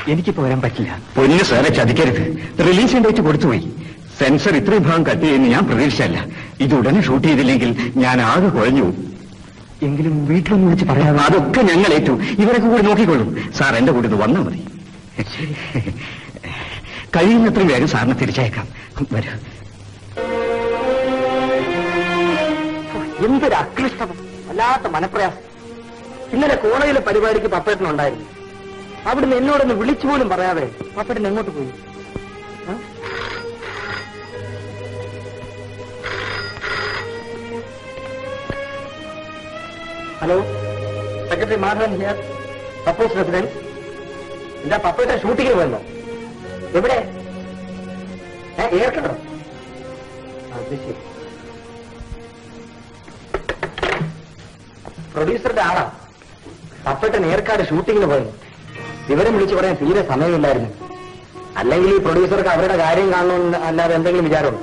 എനിക്കിപ്പോ വരാൻ പറ്റില്ല പൊന്നു സാറെ ചതിക്കരുത് റിലീസ് ഡേറ്റ് കൊടുത്തുപോയി സെൻസർ ഇത്രയും ഭാഗം കട്ട് ചെയ്യുമെന്ന് ഞാൻ പ്രതീക്ഷിച്ചല്ല ഇത് ഉടനെ ഷൂട്ട് ചെയ്തില്ലെങ്കിൽ ഞാൻ ആകെ കുഴഞ്ഞു പോകും. എങ്കിലും വീട്ടിലൊന്നും വിളിച്ച് പറയാതെ അതൊക്കെ ഞങ്ങൾ ഏറ്റു ഇവരൊക്കെ കൂടി നോക്കിക്കൊള്ളും സാർ എന്റെ കൂടെ ഇത് വന്നാൽ മതി കഴിയുന്നത്രയും വേഗം സാറിനെ തിരിച്ചയക്കാം വരൂ എന്തൊരു അക്ലിഷ്ടം വല്ലാത്ത മനപ്രയാസം ഇന്നലെ കോളേജിലെ പരിപാടിക്ക് പപ്പേട്ടനുണ്ടായിരുന്നു അവിടുന്ന് എന്നോടൊന്ന് വിളിച്ചു പോലും പറയാതെ പപ്പേട്ടൻ എങ്ങോട്ട് പോയി ആ? Hello secretary Madhavan here suppose president എന്താ പപ്പേട്ടൻ ഷൂട്ടിങ്ങിന് പോയല്ലോ എവിടെ ഏ ഏർക്കണോ അത് ശരി പ്രൊഡ്യൂസറുടെ ആളാ പപ്പട്ടൻ ഏർക്കാട് ഷൂട്ടിങ്ങിന് പോയത് വിവരം വിളിച്ചു പറയാൻ തീരെ സമയമില്ലായിരുന്നു അല്ലെങ്കിൽ ഈ പ്രൊഡ്യൂസർക്ക് അവരുടെ കാര്യം കാണണമെന്ന് അല്ലാതെ എന്തെങ്കിലും വിചാരമുണ്ടോ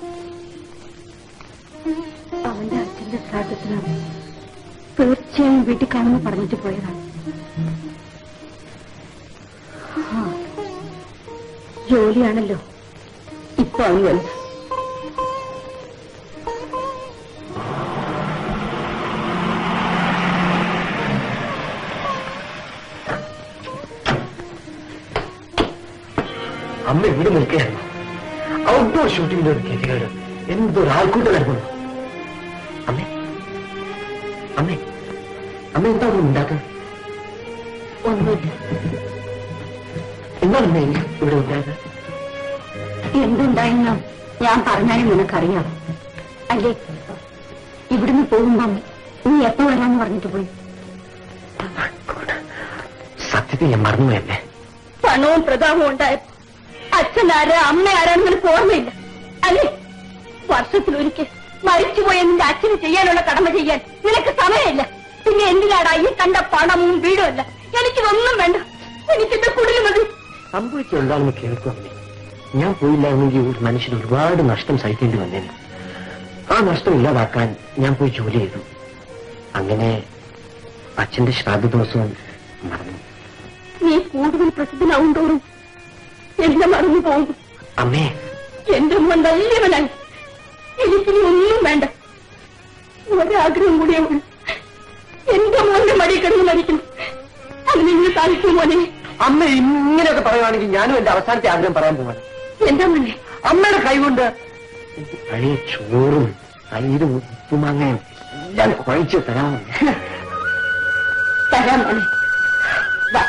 അവന്റെ അച്ഛന്റെ ശ്രാദ്ധത്തിന് തീർച്ചയായും വീട്ടിൽ കാണുമെന്ന് പറഞ്ഞിട്ട് പോയതാണ് ആ, ജോലിയാണല്ലോ ഇപ്പൊ അവന് വലുത് അമ്മ ഇവിടെ നിൽക്കുകയായിരുന്നു ഔട്ട്ഡോർ ഷൂട്ടിങ്ങിന്റെ ഒരു ഗതികേട് എന്തൊരു ആൾക്കൂട്ടം നടക്കുന്നു അമ്മേ അമ്മേ അമ്മ എന്താ ഒന്നും ഉണ്ടാക്കുന്നത് ഒന്നുമില്ല എന്താണ് അമ്മ ഇവിടെ ഉണ്ടായത് എന്തുണ്ടായെന്നോ ഞാൻ പറഞ്ഞാലും നിനക്കറിയാം അല്ലേ ഇവിടുന്ന് പോകുമ്പം നീ എപ്പോ വരാന്ന് പറഞ്ഞിട്ട് പോയി സത്യത്തിൽ ഞാൻ മറന്നുപോയല്ലേ പണവും പ്രതാപവും ഉണ്ടായപ്പോ അച്ഛൻ ആരാ അമ്മ ആരാന്ന് നിനക്ക് ഓർമ്മയില്ല അല്ലേ വർഷത്തിലൊരിക്കൽ മരിച്ചുപോയ നിന്റെ അച്ഛന് ചെയ്യാനുള്ള കടമ ചെയ്യാൻ നിനക്ക് സമയമില്ല പിന്നെ എന്തിനാടാ ഈ കണ്ട പണവും വീടും അല്ല എനിക്കിതൊന്നും വേണ്ട എനിക്കെന്റെ കുടിൽ മതി സംഭവിച്ച എന്താണെന്ന് കേൾക്കും അമ്മേ ഞാൻ പോയില്ലായിരുന്നെങ്കിൽ ഒരു മനുഷ്യന് ഒരുപാട് നഷ്ടം സഹിക്കേണ്ടി വന്നേനെ ആ നഷ്ടം ഇല്ലാതാക്കാൻ ഞാൻ പോയി ജോലി ചെയ്തു അങ്ങനെ അച്ഛന്റെ ശ്രാദ്ധ ദിവസവും മറന്നു നീ കൂടുതൽ പ്രസിദ്ധനാവും തോറും എന്നെ മറന്നു പോകും അമ്മേ എന്റെ മോൻ വലിയവനായി എനിക്കിനി ഒന്നും വേണ്ട ഒരാഗ്രഹം കൂടിയേ ഉള്ളൂ എന്റെ മോന്റെ മടി കിടന്ന് മരിക്കണം അത് നിങ്ങൾ സാധിക്കും മോനെ അമ്മ ഇങ്ങനെയൊക്കെ പറയുവാണെങ്കിൽ ഞാനും എന്റെ അവസാനത്തെ ആഗ്രഹം പറയാൻ പോവാണ് എന്താ മോനെ അമ്മയുടെ കൈകൊണ്ട് പഴയ ചോറും തൈരും ഉപ്പുമാങ്ങയും എല്ലാം കുഴച്ച് തരാമോ തരാം മോനെ വാ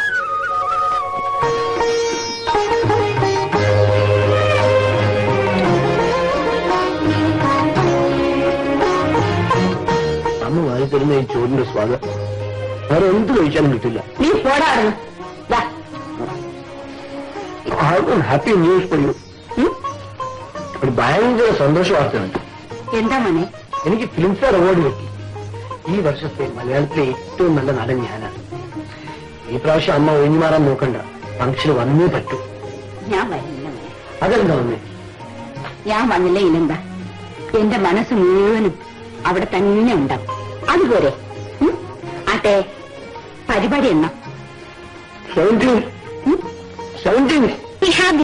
അമ്മ വാങ്ങി തരുന്ന ഈ ചോറിന്റെ സ്വാദം വേറെ എന്ത് കഴിച്ചാലും കിട്ടില്ല നീ പോടാടുന്നു വാ ഹാപ്പി ന്യൂസ് പറയൂ ഒരു ഭയങ്കര സന്തോഷ വാർത്തയുണ്ട് എന്താ മോനെ എനിക്ക് ഫിലിംഫെയർ അവാർഡ് കിട്ടി ഈ വർഷത്തെ മലയാളത്തിലെ ഏറ്റവും നല്ല നടൻ ഞാനാണ് ഈ പ്രാവശ്യം അമ്മ ഒഴിഞ്ഞു മാറാൻ നോക്കണ്ട ഫംഗ്ഷന് വന്നേ പറ്റൂ ഞാൻ വരില്ല മോനെ അതെന്താ വന്നേ ഞാൻ വന്നില്ല ഇല്ലെന്താ എന്റെ മനസ്സ് മുഴുവനും അവിടെ തന്നെ ഉണ്ടാവും അതുപോലെ ഉം? ആട്ടെ പരിപാടി എന്നാ സെവൻറ്റീൻ സെവൻറ്റീൻ We have